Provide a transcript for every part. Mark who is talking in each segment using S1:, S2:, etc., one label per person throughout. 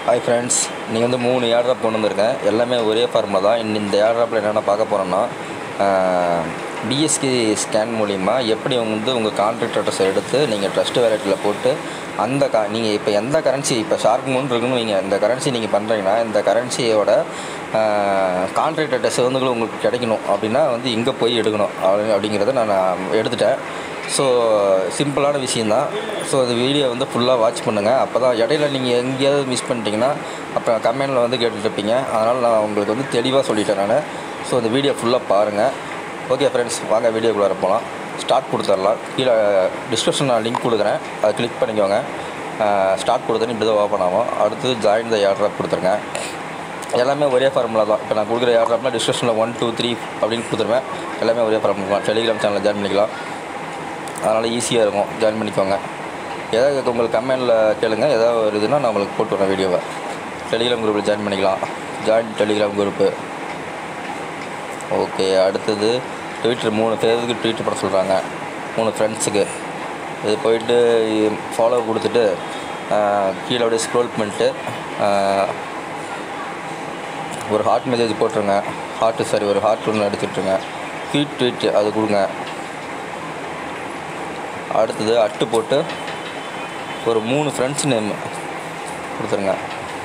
S1: hi friends நீங்கள் வந்து மூணு ஏர்ட்ராப் கொண்டு வந்திருக்கேன் எல்லாமே ஒரே ஃபார்மில் தான் இந்த இந்த ஏர்ட்ராப்பில் என்னென்ன பார்க்க போகிறோன்னா பிஎஸ்கே ஸ்கேன் மூலிமா எப்படி அவங்க வந்து உங்கள் கான்ட்ராக்ட் அட்ரஸை எடுத்து நீங்கள் ட்ரஸ்ட் வேலெட்டில் போட்டு அந்த கா நீங்கள் இப்போ எந்த கரன்சி இப்போ ஷார்க் மூன் இருக்குன்னு வைங்க இந்த கரன்சி நீங்கள் பண்ணுறீங்கன்னா இந்த கரன்சியோட கான்ட்ராக்ட் அட்ரஸ் வந்து உங்களுக்கு கிடைக்கணும் அப்படின்னா வந்து இங்கே போய் எடுக்கணும் அப்படி- அப்படிங்கிறத நான் எடுத்துட்டேன் ஸோ சிம்பிளான விஷயந்தான் ஸோ அந்த வீடியோ வந்து ஃபுல்லாக வாட்ச் பண்ணுங்கள் அப்போ தான் இடையில நீங்கள் எங்கேயாவது மிஸ் பண்ணிட்டீங்கன்னா அப்புறம் கமெண்டில் வந்து கேட்டுட்டு இருப்பீங்க அதனால் நான் உங்களுக்கு வந்து தெளிவாக சொல்லிட்டேன் நான் ஸோ இந்த வீடியோ ஃபுல்லாக பாருங்கள் ஓகே ஃப்ரெண்ட்ஸ் வாங்க வீடியோக்குள்ளே போகலாம் ஸ்டார்ட் கொடுத்துடலாம் கீழே டிஸ்கிரிப்ஷன் நான் லிங்க் கொடுக்குறேன் அதை கிளிக் பண்ணிக்கோங்க ஸ்டார்ட் கொடுத்தோன்னு இப்படி தான் ஓப்பன் ஆகும் அடுத்து ஜாயின் த ஏர்ட்ராப் கொடுத்துருங்க எல்லாமே ஒரே ஃபார்முலா தான் இப்போ நான் கொடுக்குற ஏர்ட்ராப்னா டிஸ்கிரிப்ஷனில் ஒன் டூ த்ரீ அப்படின்னு கொடுத்துருவேன் எல்லாமே ஒரே ஃபார்முலா தான் டெலிகிராம் சேனலில் ஜாயின் பண்ணிக்கலாம் அதனால் ஈஸியாக இருக்கும் ஜாயின் பண்ணிக்கோங்க ஏதாவது உங்களுக்கு கமெண்டில் கேளுங்க ஏதாவது ஒரு இதுனா நான் உங்களுக்கு போட்டு வரேன் வீடியோவை டெலிகிராம் குரூப்பில் ஜாயின் பண்ணிக்கலாம் ஜாயின் டெலிகிராம் குரூப்பு ஓகே அடுத்தது ட்விட்டர் மூணு பேருக்கு ட்வீட் பண்ண சொல்கிறாங்க மூணு ஃப்ரெண்ட்ஸுக்கு இது போயிட்டு ஃபாலோ கொடுத்துட்டு ஆஹ், கீழே அப்படியே ஸ்க்ரோல் பண்ணிட்டு ஆஹ், ஒரு ஹார்ட் மெசேஜ் போட்டுருங்க ஹார்ட்டு சரி ஒரு ஹார்ட் ஒன்று அடிச்சுட்ருங்க ட்வீட் ட்வீட் அது கொடுங்க அடுத்தது அட்டு போட்டு ஒரு மூணு ஃப்ரெண்ட்ஸ் நேம் கொடுத்துருங்க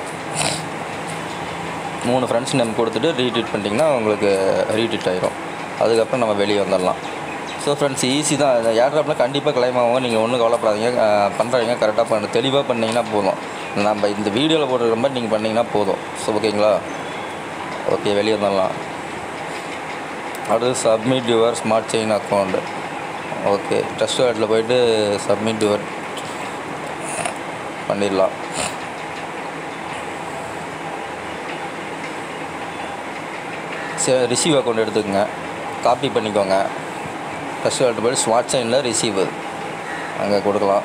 S1: மூணு ஃப்ரெண்ட்ஸ் நேம் கொடுத்துட்டு ரீட்வீட் பண்ணிட்டீங்கன்னா உங்களுக்கு ரீட்வீட் ஆயிரும் அதுக்கப்புறம் நம்ம வெளியே வந்துடலாம் ஸோ ஃப்ரெண்ட்ஸ் ஈஸி தான் இந்த ஏர்ட்ராப்பில் கண்டிப்பாக கிளைம் ஆகும் நீங்கள் ஒன்றும் கவலைப்படாதீங்க பண்ணுறீங்க கரெக்டாக பண்ண தெளிவாக பண்ணிங்கன்னா போதும் நம்ம இந்த வீடியோவில் போடுற மாதிரி நீங்கள் பண்ணிங்கன்னா போதும் ஸோ ஓகேங்களா ஓகே வெளியே வந்துடலாம் அடுத்து submit your smart chain account okay trust வாலெட்டில் போயிட்டு சப்மிட் யுவர் பண்ணிடலாம் சரி ரிசீவ் அக்கௌண்ட் எடுத்துக்கோங்க காப்பி பண்ணிக்கோங்க ட்ரஸ்ட் வாலெட் போய்ட்டு ஸ்மார்ட் செயினில் ரிசீவ் அங்கே கொடுக்கலாம்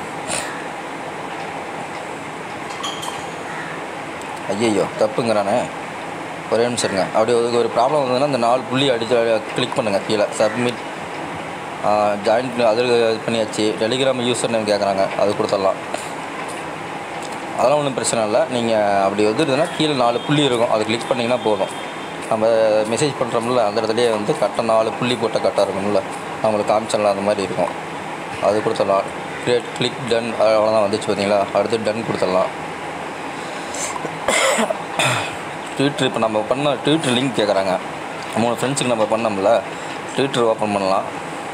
S1: ஐயையோ தப்புங்கிறானே ஒரே நிமிஷம் இருங்க அப்படி ஒரு ஒரு ப்ராப்ளம் வந்ததுன்னா அந்த நாலு புள்ளி அடித்து கிளிக் பண்ணுங்கள் கீழே சப்மிட் ஜாயின் அது இது பண்ணியாச்சு டெலிகிராம் யூசர் நேம் கேட்குறாங்க அது கொடுத்துடலாம் அதெல்லாம் ஒன்றும் பிரச்சனை இல்லை நீங்கள் அப்படி வந்துருதுன்னா கீழே நாலு புள்ளி இருக்கும் அதை கிளிக் பண்ணிங்கன்னா போதும் நம்ம மெசேஜ் பண்ணுறோம்ல அந்த இடத்துலையே வந்து கரெக்டாக நாலு புள்ளி போட்ட கரெக்டாக இருக்கும்ல அவங்களுக்கு காமிச்சிடலாம் அந்த மாதிரி இருக்கும் அது கொடுத்துடலாம் கிரியேட் கிளிக் டன் அவ்வளோதான் வந்துச்சு பார்த்தீங்களா அடுத்து டன் கொடுத்துடலாம் ட்விட்டர் இப்போ நம்ம பண்ண ட்விட்டர் லிங்க் கேட்குறாங்க மூணு ஃப்ரெண்ட்ஸுக்கு நம்ம பண்ணோம்ல ட்விட்டர் ஓப்பன் பண்ணலாம்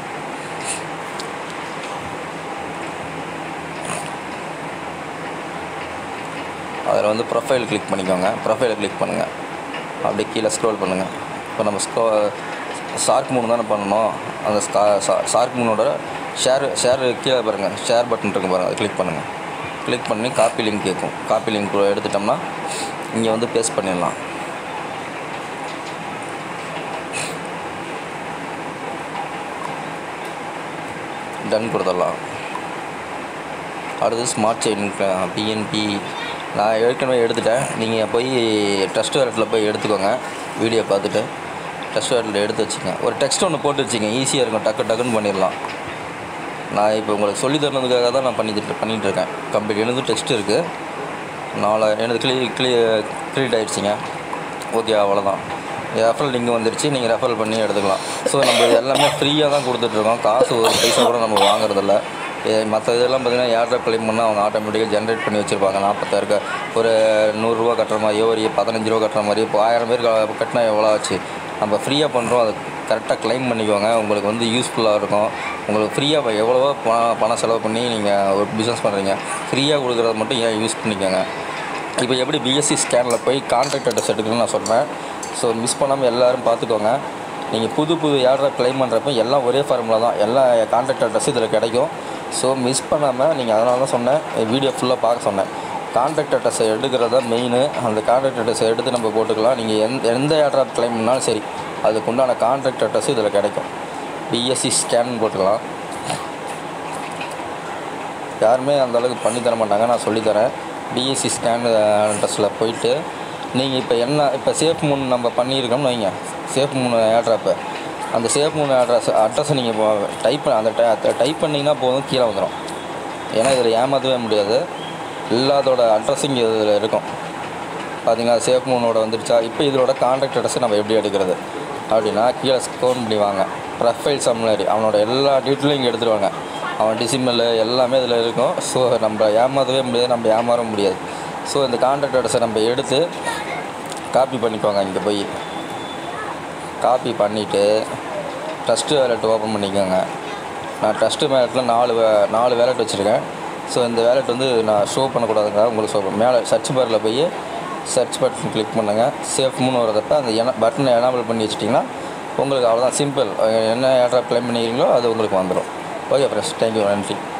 S1: அதில் வந்து ப்ரொஃபைல் கிளிக் பண்ணிக்கோங்க ப்ரொஃபைலை கிளிக் பண்ணுங்கள் அப்படியே கீழே ஸ்க்ரோல் பண்ணுங்கள் இப்போ நம்ம ஸ்க்ரோ ஷார்க் மூணு தானே பண்ணணும் அந்த ஸ்கா ஷார்க் மூணோட ஷேர் ஷேர் கீழே பாருங்கள் ஷேர் பட்டன் இருக்கும் பாருங்கள் அதை கிளிக் பண்ணுங்கள் கிளிக் பண்ணி காப்பி லிங்க் கேட்கும் காப்பி லிங்க் எடுத்துட்டோம்னா இங்கே வந்து பேஸ்ட் பண்ணிடலாம் டன் கொடுத்துடலாம் அடுத்து ஸ்மார்ட் செயின் பிஎன்பி நான் ஏற்கனவே எடுத்துட்டேன் நீங்கள் போய் ட்ரஸ்ட் வேலட்டில் போய் எடுத்துக்கோங்க வீடியோ பார்த்துட்டு ட்ரஸ்ட் வேலட்டில் எடுத்து வச்சுங்க ஒரு டெக்ஸ்ட் ஒன்று போட்டு வச்சுங்க ஈஸியாக இருக்கும் டக்கு டக்குன்னு பண்ணிடலாம் நான் இப்போ உங்களுக்கு சொல்லி தரதுக்காக தான் நான் பண்ணிட்டு பண்ணிகிட்டு இருக்கேன் கம்ப்ளீட் எனது டெக்ஸ்ட் இருக்குது நாலு எனது கிளி கிளி கிரியேட் ஆகிடுச்சிங்க ஓகே அவ்வளோதான் ரெஃபரல் லிங்க் வந்துருச்சு நீங்கள் ரெஃபரல் பண்ணி எடுத்துக்கலாம் ஸோ நம்ம இது எல்லாமே ஃப்ரீயாக தான் கொடுத்துட்ருக்கோம் காசு ஒரு பைசா கூட நம்ம வாங்குறதில்ல மற்ற இதெல்லாம் பார்த்திங்கன்னா ஏர்ட்ராப் கிளைம் பண்ணால் அவங்க ஆட்டோமேட்டிக்காக ஜென்ரேட் பண்ணி வச்சுருப்பாங்க நாற்பத்தாயிரக்கு ஒரு நூறுரூவா கட்டுற மாதிரியோ ஒரு பதினஞ்சு ரூபா கட்டுற மாதிரியோ இப்போ ஆயிரம் பேர் க- கட்டினா எவ்வளோ ஆச்சு நம்ம ஃப்ரீயாக பண்ணுறோம் அது கரெக்டாக க்ளைம் பண்ணிக்கோங்க உங்களுக்கு வந்து யூஸ்ஃபுல்லாக இருக்கும் உங்களுக்கு ஃப்ரீயாக எவ்வளவோ பணம் பணம் செலவு பண்ணி நீங்கள் ஒரு பிஸ்னஸ் பண்ணுறீங்க ஃப்ரீயாக கொடுக்குறத மட்டும் ஏன் யூஸ் பண்ணிக்கோங்க இப்போ எப்படி பிஎஸ்சி ஸ்கேனில் போய் கான்ட்ராக்ட் அட்ரஸ் எடுக்கணும்னு நான் சொல்கிறேன் ஸோ மிஸ் பண்ணாமல் எல்லோரும் பார்த்துக்கோங்க நீங்கள் புது புது ஏர்ட்ராப் க்ளைம் பண்ணுறப்ப எல்லாம் ஒரே ஃபார்முலா தான் எல்லா கான்ட்ராக்ட் அட்ரஸ் இதில் கிடைக்கும் ஸோ மிஸ் பண்ணாமல் நீங்கள் அதனால தான் சொன்னேன் வீடியோ ஃபுல்லாக பார்க்க சொன்னேன் கான்ட்ராக்ட் அட்ரஸை எடுக்கிறது தான் மெயின் அந்த கான்ட்ராக்ட் அட்ரஸை எடுத்து நம்ம போட்டுக்கலாம் நீங்கள் எந்த எந்த ஏர்ட்ராப் க்ளைம் பண்ணாலும் சரி அதுக்கு உண்டான கான்ட்ராக்ட் அட்ரஸ் இதில் கிடைக்கும் பிஎஸ்சி ஸ்கேன் போட்டுக்கலாம் யாருமே அந்த அளவுக்கு பண்ணி தர மாட்டாங்க நான் சொல்லித்தரேன் பிஎஸ்சி ஸ்கேன் அட்ரஸில் போயிட்டு நீங்கள் இப்போ என்ன இப்போ சேஃப் மூணு நம்ம பண்ணியிருக்கோம்னு வைங்க சேஃப் மூணு ஏட்ராப்பு அந்த சேஃப் மூணு அட்ரஸ் அட்ரஸை நீங்கள் டைப் அந்த டைப் பண்ணிங்கன்னா போதும் கீழே வந்துடும் ஏன்னா இதில் ஏமாற்றவே முடியாது எல்லாத்தோட அட்ரஸிங் இதில் இருக்கும் பார்த்தீங்களா சேஃப் மூனோட வந்துருச்சா இப்போ இதோட கான்டாக்ட் அட்ரஸை நம்ம எப்படி எடுக்கிறது அப்படின்னா கீழே ஸ்கோன் பண்ணி வாங்க ப்ரொஃபைல் சம்லரி அவனோட எல்லா டீட்டெயிலும் இங்கே எடுத்துருவாங்க அவன் டிசிமல் எல்லாமே இதில் இருக்கும் ஸோ நம்ம ஏமாற்றவே முடியாது நம்ம ஏமாற முடியாது ஸோ இந்த கான்டாக்ட் அட்ரஸை நம்ம எடுத்து காப்பி பண்ணிக்கோங்க இங்கே போய் காப்பி பண்ணிவிட்டு ட்ரஸ்ட்டு வேலெட் ஓப்பன் பண்ணிக்கோங்க நான் ட்ரஸ்ட்டு வேலெட்டில் நாலு வே- நாலு வேலெட் வச்சுருக்கேன் ஸோ இந்த வேலெட் வந்து நான் ஷோ பண்ணக்கூடாதுங்க உங்களுக்கு ஷோ மேலே சர்ச் பாரில் போய் சர்ச் பட்டன் கிளிக் பண்ணுங்கள் சேஃப் மூணு வரதப்ப அந்த என பட்டனை எனபிள் பண்ணி வச்சிட்டிங்கன்னா உங்களுக்கு அவ்வளோதான் சிம்பிள் என்ன ஏட்ரா க்ளைம் பண்ணிக்கிறீங்களோ அது உங்களுக்கு வந்துடும் ஓகே ஃப்ரெண்ட்ஸ் தேங்க்யூ நன்றி